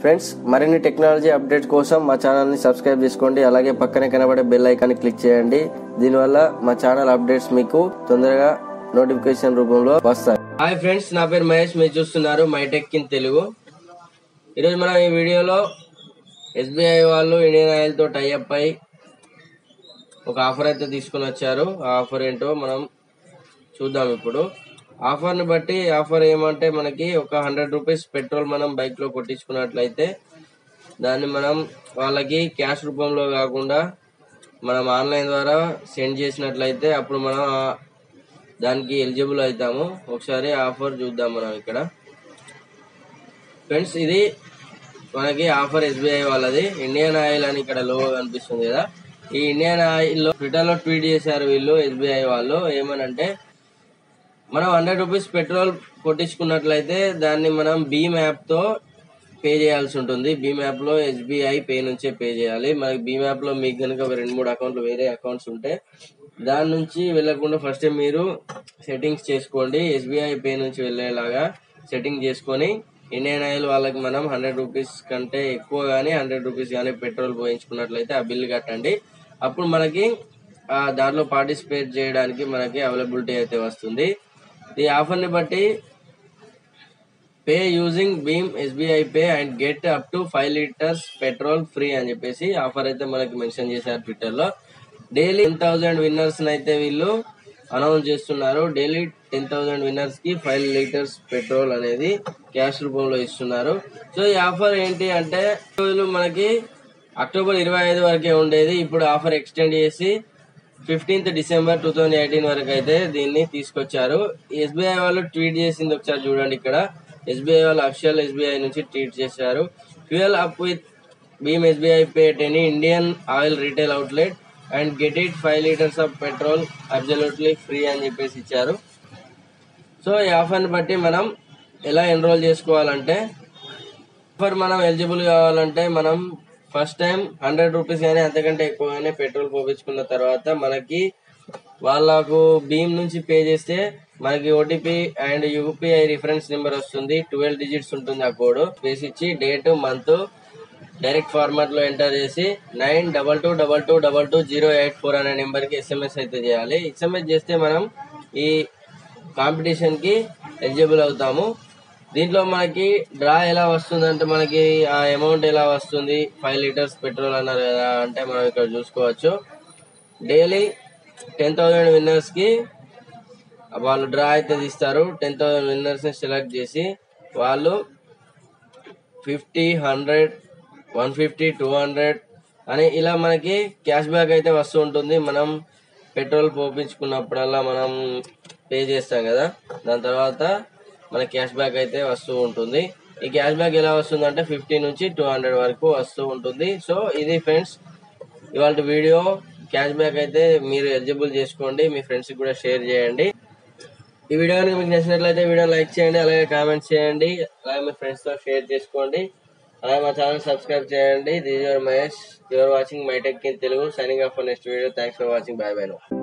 friends మరిన్ని technology update కోసం మా ఛానల్ ని సబ్స్క్రైబ్ చేసుకోండి అలాగే పక్కనే కనబడే బెల్ ఐకాన్ క్లిక్ చేయండి దీనివల్ల మా ఛానల్ అప్డేట్స్ మీకు తొందరగా నోటిఫికేషన్ రూపంలో వస్తాయి హాయ్ ఫ్రెండ్స్ నా పేరు మహేష్ మీరు చూస్తున్నారు మైటెక్ ఇన్ తెలుగు ఈరోజు మనం ఈ వీడియోలో ఎస్బీఐ వాళ్ళు ఇండియన్ ఆయిల్ తో టైఅప్ అయి ఒక ఆఫర్ అయితే తీసుకుని వచ్చారు ఆ ఆఫర్ ఏంటో మనం చూద్దాం ఇప్పుడు ఆఫర్ ని బట్టి ఆఫర్ ఏమంటే మనకి ఒక హండ్రెడ్ రూపీస్ పెట్రోల్ మనం బైక్ లో కొట్టించుకున్నట్లయితే దాన్ని మనం వాళ్ళకి క్యాష్ రూపంలో కాకుండా మనం ఆన్లైన్ ద్వారా సెండ్ చేసినట్లయితే అప్పుడు మనం ఆ- దానికి ఎలిజిబుల్ అవుతాము ఒకసారి ఆఫర్ చూద్దాం మనం ఇక్కడ ఫ్రెండ్స్ ఇది మనకి ఆఫర్ ఎస్బీఐ వాళ్ళది ఇండియన్ ఆయిల్ అని ఇక్కడ లోగో కనిపిస్తుంది కదా ఈ ఇండియన్ ఆయిల్ లో ట్విట్టర్ లో ట్వీట్ చేశారు వీళ్ళు ఎస్బీఐ వాళ్ళు ఏమనంటే మనం హండ్రెడ్ రూపీస్ పెట్రోల్ కొట్టించుకున్నట్లయితే దాన్ని మనం భీమ్ యాప్ తో పే చేయాల్సి ఉంటుంది భీమ్ యాప్ లో ఎస్బీఐ పే నుంచే పే చేయాలి మనకి భీమ్ యాప్ లో మీకు కనుక ఒక రెండు మూడు అకౌంట్లు వేరే అకౌంట్స్ ఉంటే దాని నుంచి వెళ్లకుండా ఫస్ట్ మీరు సెట్టింగ్స్ చేసుకోండి ఎస్బీఐ పే నుంచి వెళ్ళేలాగా సెట్టింగ్ చేసుకొని ఇండియన్ ఆయిల్ వాళ్ళకి మనం హండ్రెడ్ రూపీస్ కంటే ఎక్కువ కానీ హండ్రెడ్ రూపీస్ కానీ పెట్రోల్ పోయించుకున్నట్లయితే ఆ బిల్ కట్టండి అప్పుడు మనకి ఆ దాంట్లో పార్టిసిపేట్ చేయడానికి మనకి అవైలబిలిటీ అయితే వస్తుంది ఈ ఆఫర్ ని బట్టి pay using Bhim SBI pay and get up to five litres petrol free అని చెప్పేసి ఆఫర్ అయితే మనకి మెన్షన్ చేశారు ట్విట్టర్ లో డైలీ టెన్ థౌసండ్ విన్నర్స్ అయితే వీళ్ళు అనౌన్స్ చేస్తున్నారు డైలీ టెన్ థౌసండ్ విన్నర్స్ కి ఫైవ్ లీటర్స్ పెట్రోల్ అనేది క్యాష్ రూపంలో ఇస్తున్నారు సో ఈ ఆఫర్ ఏంటి అంటే రోజులు మనకి అక్టోబర్ ఇరవై ఐదు వరకే ఉండేది ఇప్పుడు ఆఫర్ ఎక్స్టెండ్ చేసి fifteenth December two thousand eighteen వరకు అయితే దీన్ని తీసుకొచ్చారు ఎస్బీఐ వాళ్ళు ట్వీట్ చేసింది ఒకసారి చూడండి ఇక్కడ ఎస్బీఐ వాళ్ళు అఫిషియల్ ఎస్బీఐ నుంచి ట్వీట్ చేశారు fuel up with Bhim SBI pay at any Indian oil retail outlet and get it five litres of petrol absolutely free అని చెప్పేసి ఇచ్చారు సో ఈ ఆఫర్ని బట్టి మనం ఎలా ఎన్రోల్ చేసుకోవాలంటే ఆఫర్ మనం ఎలిజిబుల్ కావాలంటే మనం ఫస్ట్ టైం హండ్రెడ్ రూపీస్ కానీ అంతకంటే ఎక్కువగానే పెట్రోల్ పోపించుకున్న తర్వాత మనకి వాళ్ళకు భీమ్ నుంచి పే చేస్తే మనకి OTP and UPI reference number వస్తుంది ట్వెల్వ్ డిజిట్స్ ఉంటుంది ఆ కోడ్ వేసి ఇచ్చి డేట్ మంత్ డైరెక్ట్ ఫార్మాట్ లో ఎంటర్ చేసి nine double two double two double two zero eight four అనే నెంబర్ కి ఎస్ఎంఎస్ అయితే చేయాలి ఎస్ఎంఎస్ చేస్తే మనం ఈ కాంపిటీషన్ కి ఎలిజిబుల్ అవుతాము దీంట్లో మనకి డ్రా ఎలా వస్తుంది అంటే మనకి ఆ అమౌంట్ ఎలా వస్తుంది ఫైవ్ లీటర్స్ పెట్రోల్ అన్నారు కదా అంటే మనం ఇక్కడ చూసుకోవచ్చు డైలీ టెన్ థౌసండ్ విన్నర్స్ కి వాళ్ళు డ్రా అయితే తీస్తారు టెన్ థౌసండ్ విన్నర్స్ ని సెలెక్ట్ చేసి వాళ్ళు fifty hundred one fifty two hundred అని ఇలా మనకి క్యాష్ బ్యాక్ అయితే వస్తూ ఉంటుంది మనం పెట్రోల్ పోపించుకున్నప్పుడల్లా మనం పే చేస్తాం కదా దాని తర్వాత మన క్యాష్ బ్యాక్ అయితే వస్తూ ఉంటుంది ఈ క్యాష్ బ్యాక్ ఎలా వస్తుంది అంటే ఫిఫ్టీ నుంచి టూ హండ్రెడ్ వరకు వస్తూ ఉంటుంది సో ఇది ఫ్రెండ్స్ ఇవాళ వీడియో క్యాష్ బ్యాక్ అయితే మీరు ఎలిజిబుల్ చేసుకోండి మీ ఫ్రెండ్స్ కూడా షేర్ చేయండి ఈ వీడియో కనుక మీకు నచ్చినట్లయితే వీడియో లైక్ చేయండి అలాగే కామెంట్ చేయండి అలాగే మీ ఫ్రెండ్స్ తో షేర్ చేసుకోండి అలాగే మా ఛానల్ సబ్స్క్రైబ్ చేయండి this your Mahesh you're watching my tech in Telugu signing off next video thanks for watching bye bye no